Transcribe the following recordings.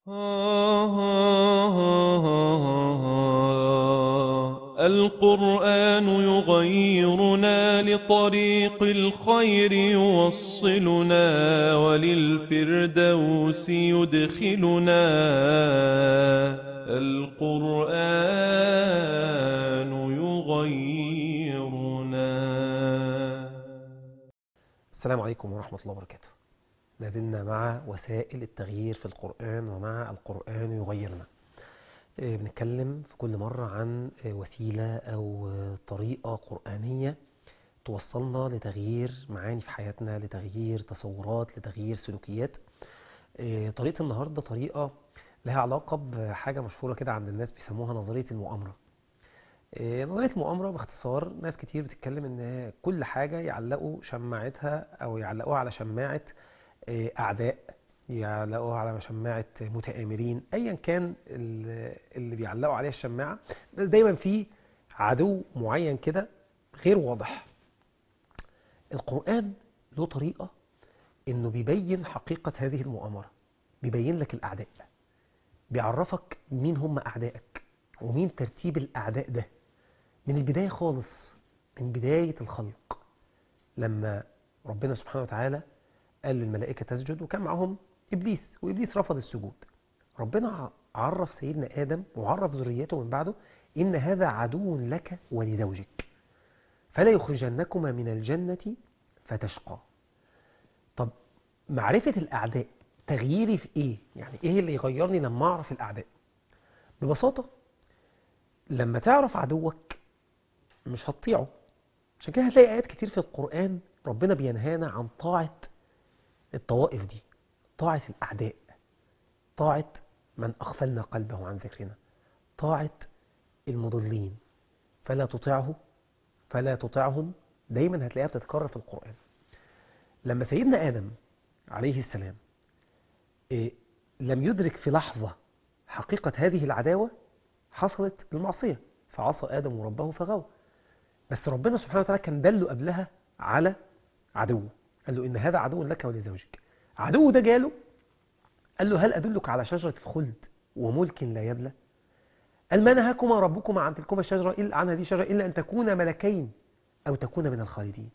القرآن يغيرنا لطريق الخير يوصلنا وللفردوس يدخلنا القرآن يغيرنا السلام عليكم ورحمة الله وبركاته لازلنا مع وسائل التغيير في القرآن ومع القرآن يغيرنا آه، بنتكلم في كل مرة عن آه، وسيلة أو آه، طريقة قرآنية توصلنا لتغيير معاني في حياتنا لتغيير تصورات لتغيير سلوكيات آه، طريقة النهاردة طريقة لها علاقة بحاجة مشهورة كده عند الناس بيسموها نظرية المؤامرة آه، نظرية المؤامرة باختصار ناس كتير بتتكلم ان كل حاجة يعلقوا شماعتها او يعلقوها على شماعة آه، اعداء يعلقوها على شماعة متآمرين ايا كان ال- اللي بيعلقوا عليها الشماعة بس دايما في عدو معين كده غير واضح القرآن له طريقة انه بيبين حقيقة هذه المؤامرة بيبين لك الاعداء بيعرفك مين هم اعدائك ومين ترتيب الاعداء ده من البداية خالص من بداية الخلق لما ربنا سبحانه وتعالى قال للملائكة تسجد وكان معهم إبليس وإبليس رفض السجود ربنا ع- عرف سيدنا آدم وعرف ذريته من بعده إن هذا عدو لك ولزوجك فلا يخرجنكما من الجنة فتشقى طب معرفة الأعداء تغييري في إيه؟ يعني إيه اللي يغيرني لما أعرف الأعداء؟ ببساطة لما تعرف عدوك مش هتطيعه عشان كده هتلاقي آيات كتير في القرآن ربنا بينهانا عن طاعة الطوائف دي طاعة الأعداء طاعة من أغفلنا قلبه عن ذكرنا طاعة المضلين فلا تطيعه فلا تطيعهم دايما هتلاقيها بتتكرر في القرآن لما سيدنا آدم عليه السلام إيه، لم يدرك في لحظة حقيقة هذه العداوة حصلت المعصية فعصى آدم ربه فغوى بس ربنا سبحانه وتعالى كان دله قبلها على عدوه قال له إن هذا عدو لك ولزوجك عدو ده جاله قال له هل أدلك على شجرة الخلد وملك لا يبلى قال ما نهاكما ربكما عن تلكما الشجرة إلا عن هذه الشجرة إلا أن تكونا ملكين أو تكونا من الخالدين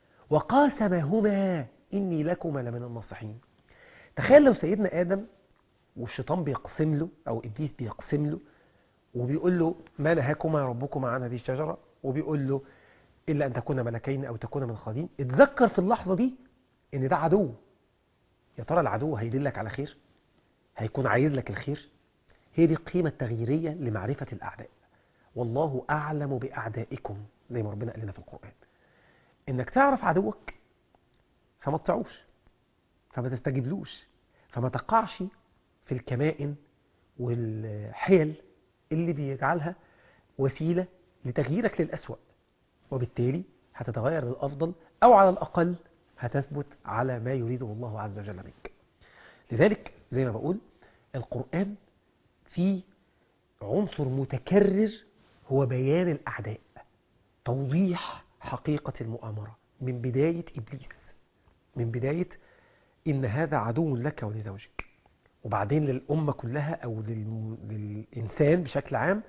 وقاسمهما إني لكما لمن الناصحين تخيل لو سيدنا آدم والشيطان بيقسم له أو إبليس بيقسم له وبيقول له ما نهاكما ربكما عن هذه الشجرة وبيقول له إلا أن تكون ملكين أو تكون من الخالدين اتذكر في اللحظة دي إن ده عدو يا ترى العدو هيدلك على خير هيكون عايز لك الخير هي دي القيمة التغييرية لمعرفة الأعداء والله أعلم بأعدائكم زي ما ربنا قال لنا في القرآن إنك تعرف عدوك فما تطيعوش فما تستجيبلوش فما تقعش في الكمائن والحيل اللي بيجعلها وسيلة لتغييرك للأسوأ وبالتالي هتتغير للأفضل أو على الأقل هتثبت على ما يريده الله عز وجل منك لذلك زي ما بقول القرآن فيه عنصر متكرر هو بيان الأعداء توضيح حقيقة المؤامرة من بداية إبليس من بداية إن هذا عدو لك ولزوجك وبعدين للأمة كلها أو لل- للإنسان بشكل عام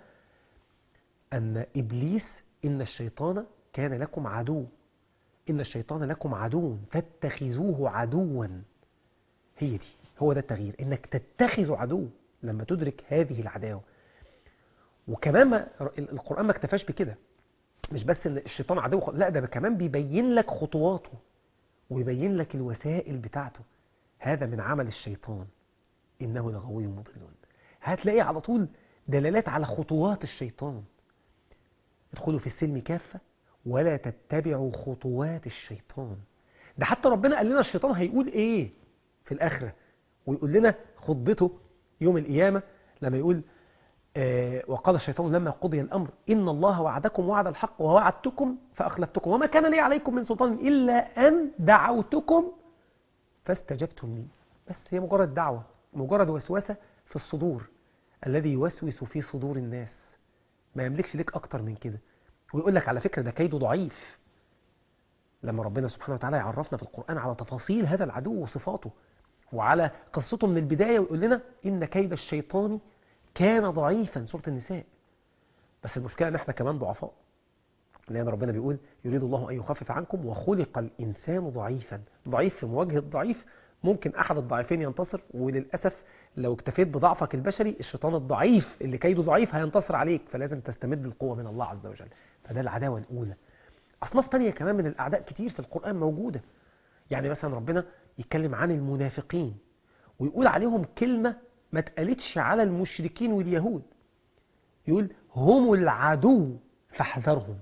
أن إبليس إن الشيطان كان لكم عدو إن الشيطان لكم عدو فاتخذوه عدوا هي دي هو ده التغيير إنك تتخذ عدو لما تدرك هذه العداوة وكمان ما القرآن ما اكتفاش بكده مش بس ان الشيطان عدو خ- لا ده كمان بيبين لك خطواته ويبين لك الوسائل بتاعته هذا من عمل الشيطان إنه لغوي مضل هتلاقي على طول دلالات على خطوات الشيطان ادخلوا في السلم كافة ولا تتبعوا خطوات الشيطان ده حتى ربنا قال لنا الشيطان هيقول ايه في الآخرة ويقول لنا خطبته يوم القيامة لما يقول آه وقال الشيطان لما قضي الأمر إن الله وعدكم وعد الحق ووعدتكم فأخلفتكم وما كان لي عليكم من سلطان إلا أن دعوتكم فاستجبتم لي بس هي مجرد دعوة مجرد وسوسة في الصدور الذي يوسوس في صدور الناس ما يملكش ليك أكتر من كده ويقول لك على فكرة ده كيده ضعيف لما ربنا سبحانه وتعالى يعرفنا في القرآن على تفاصيل هذا العدو وصفاته وعلى قصته من البداية ويقول لنا إن كيد الشيطان كان ضعيفا سورة النساء بس المشكلة ان احنا كمان ضعفاء لأن ربنا بيقول يريد الله أن يخفف عنكم وخلق الإنسان ضعيفا ضعيف في مواجهة ضعيف ممكن أحد الضعيفين ينتصر وللأسف لو اكتفيت بضعفك البشري الشيطان الضعيف اللي كيده ضعيف هينتصر عليك فلازم تستمد القوة من الله عز وجل فده العداوة الأولى أصناف تانية كمان من الأعداء كتير في القرآن موجودة يعني مثلا ربنا يتكلم عن المنافقين ويقول عليهم كلمة ما اتقالتش على المشركين واليهود يقول هم العدو فاحذرهم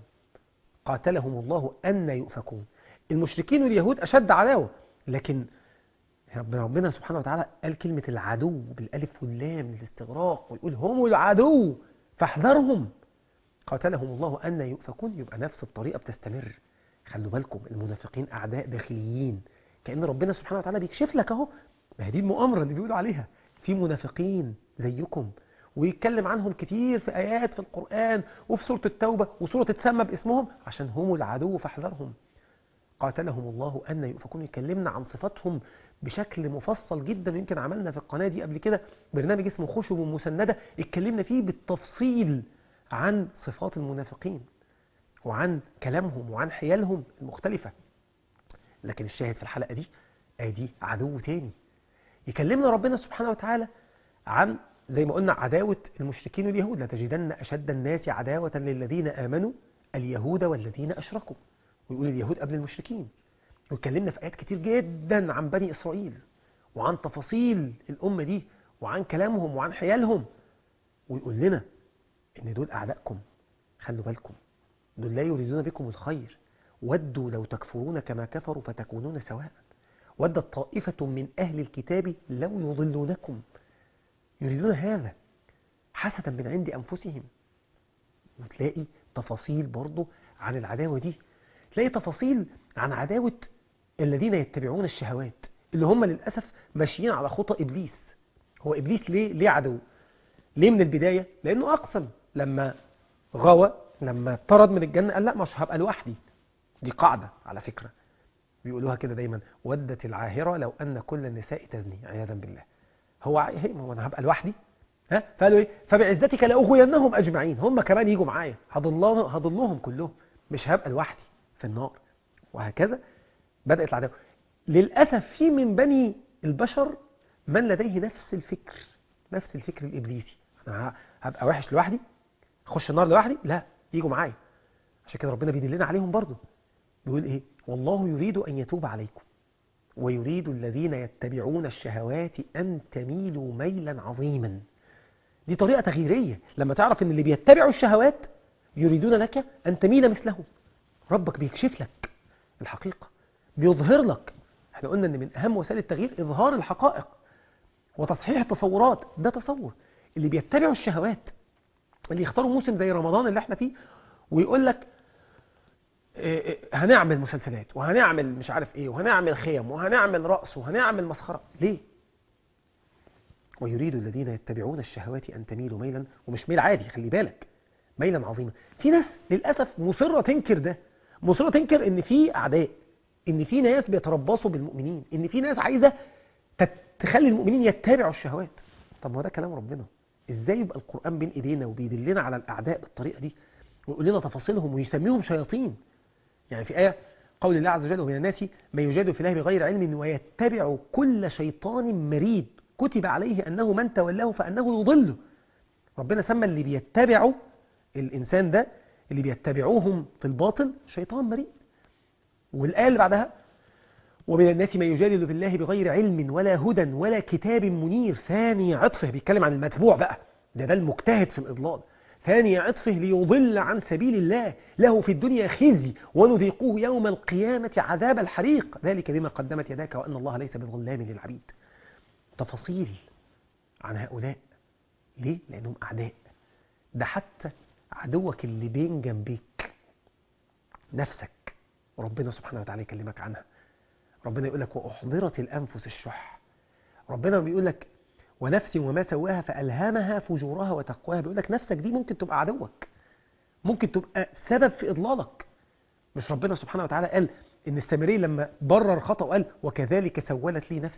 قاتلهم الله أن يؤفكون المشركين واليهود أشد عداوة لكن ربنا سبحانه وتعالى قال كلمة العدو بالألف واللام للاستغراق ويقول هم العدو فاحذرهم قاتلهم الله أن يؤفكون يبقى نفس الطريقة بتستمر خلوا بالكم المنافقين أعداء داخليين كأن ربنا سبحانه وتعالى بيكشف لك أهو ما هي دي المؤامرة اللي بيقولوا عليها في منافقين زيكم ويتكلم عنهم كتير في آيات في القرآن وفي سورة التوبة وسورة تسمى باسمهم عشان هم العدو فاحذرهم قاتلهم الله أن يؤفكون يكلمنا عن صفاتهم بشكل مفصل جدا ويمكن عملنا في القناة دي قبل كده برنامج اسمه خشب مسندة اتكلمنا فيه بالتفصيل عن صفات المنافقين وعن كلامهم وعن حيالهم المختلفة لكن الشاهد في الحلقة دي ادي عدو تاني يكلمنا ربنا سبحانه وتعالى عن زي ما قلنا عداوة المشركين واليهود لتجدن أشد الناس عداوة للذين آمنوا اليهود والذين أشركوا ويقول اليهود قبل المشركين واتكلمنا في آيات كتير جدا عن بني إسرائيل وعن تفاصيل الأمة دي وعن كلامهم وعن حيالهم ويقول لنا إن دول أعدائكم خلوا بالكم دول لا يريدون بكم الخير ودوا لو تكفرون كما كفروا فتكونون سواء ودت طائفة من أهل الكتاب لو يضلونكم يريدون هذا حسدا من عند أنفسهم وتلاقي تفاصيل برضه عن العداوة دي تلاقي تفاصيل عن عداوة الذين يتبعون الشهوات اللي هم للأسف ماشيين على خطى إبليس هو إبليس ليه, ليه عدو ليه من البداية لأنه أقسم لما غوى لما طرد من الجنة قال لا مش هبقى لوحدي دي قاعدة على فكرة بيقولوها كده دايما ودت العاهرة لو أن كل النساء تزني عياذا بالله هو هي ما هو انا هبقى لوحدي ها فقالوا ايه فبعزتك لاغوينهم اجمعين هم كمان يجوا معايا هضلهم هضلهم كلهم مش هبقى لوحدي في النار وهكذا بدات العداوه للاسف في من بني البشر من لديه نفس الفكر نفس الفكر الابليسي انا هبقى وحش لوحدي اخش النار لوحدي لا يجوا معايا عشان كده ربنا بيدلنا عليهم برضه بيقول ايه والله يريد ان يتوب عليكم ويريد الذين يتبعون الشهوات أن تميلوا ميلا عظيما دي طريقة تغييرية لما تعرف أن اللي بيتبعوا الشهوات يريدون لك أن تميل مثلهم ربك بيكشف لك الحقيقة بيظهر لك احنا قلنا أن من أهم وسائل التغيير إظهار الحقائق وتصحيح التصورات ده تصور اللي بيتبعوا الشهوات اللي يختاروا موسم زي رمضان اللي احنا فيه ويقول لك هنعمل مسلسلات وهنعمل مش عارف ايه وهنعمل خيم وهنعمل رقص وهنعمل مسخرة ليه ويريد الذين يتبعون الشهوات أن تميلوا ميلا ومش ميل عادي خلي بالك ميلا عظيما في ناس للأسف مصرة تنكر ده مصرة تنكر ان في أعداء ان في ناس بيتربصوا بالمؤمنين ان في ناس عايزة تخلي المؤمنين يتبعوا الشهوات طب ما ده كلام ربنا ازاي يبقى القرآن بين ايدينا وبيدلنا على الأعداء بالطريقة دي ويقول لنا تفاصيلهم ويسميهم شياطين يعني في آية قول الله عز وجل ومن الناس من يجادل في الله بغير علم ويتبع كل شيطان مريد كتب عليه أنه من تولاه فأنه يضله ربنا سمى اللي بيتبعوا الإنسان ده اللي بيتبعوهم في الباطل شيطان مريد والآية اللي بعدها ومن الناس من يجادل في الله بغير علم ولا هدى ولا كتاب منير ثاني عطفه بيتكلم عن المتبوع بقى ده ده المجتهد في الإضلال ثاني عطفه ليضل عن سبيل الله له في الدنيا خزي ونذيقه يوم القيامة عذاب الحريق ذلك بما قدمت يداك وأن الله ليس بظلام للعبيد تفاصيل عن هؤلاء ليه؟ لأنهم أعداء ده حتى عدوك اللي بين جنبيك نفسك ربنا سبحانه وتعالى يكلمك عنها ربنا يقول لك وأحضرت الأنفس الشح ربنا بيقول لك ونفس وما سواها فألهمها فجورها وتقواها بيقول لك نفسك دي ممكن تبقى عدوك ممكن تبقى سبب في إضلالك مش ربنا سبحانه وتعالى قال إن السامري لما برر خطأ وقال وكذلك سولت لي نفسي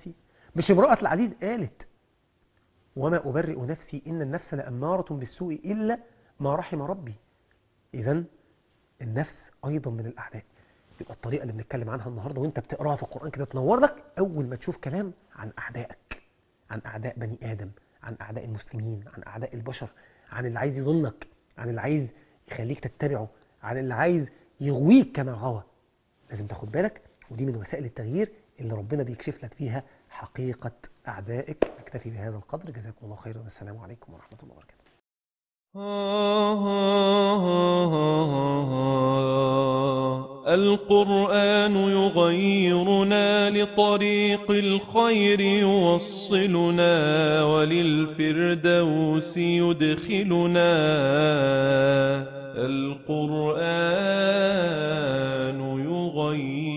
مش امرأة العزيز قالت وما أبرئ نفسي إن النفس لأمارة بالسوء إلا ما رحم ربي إذا النفس أيضا من الأعداء يبقى الطريقة اللي بنتكلم عنها النهاردة وانت بتقراها في القرآن كده تنور لك أول ما تشوف كلام عن أعدائك عن أعداء بني آدم عن أعداء المسلمين عن أعداء البشر عن اللي عايز يضلك عن اللي عايز يخليك تتبعه عن اللي عايز يغويك كما غوى لازم تاخد بالك ودي من وسائل التغيير اللي ربنا بيكشف لك فيها حقيقة أعدائك نكتفي بهذا القدر جزاكم الله خيرا والسلام عليكم ورحمة الله وبركاته القرآن يغيرنا لطريق الخير يوصلنا وللفردوس يدخلنا القرآن يغيرنا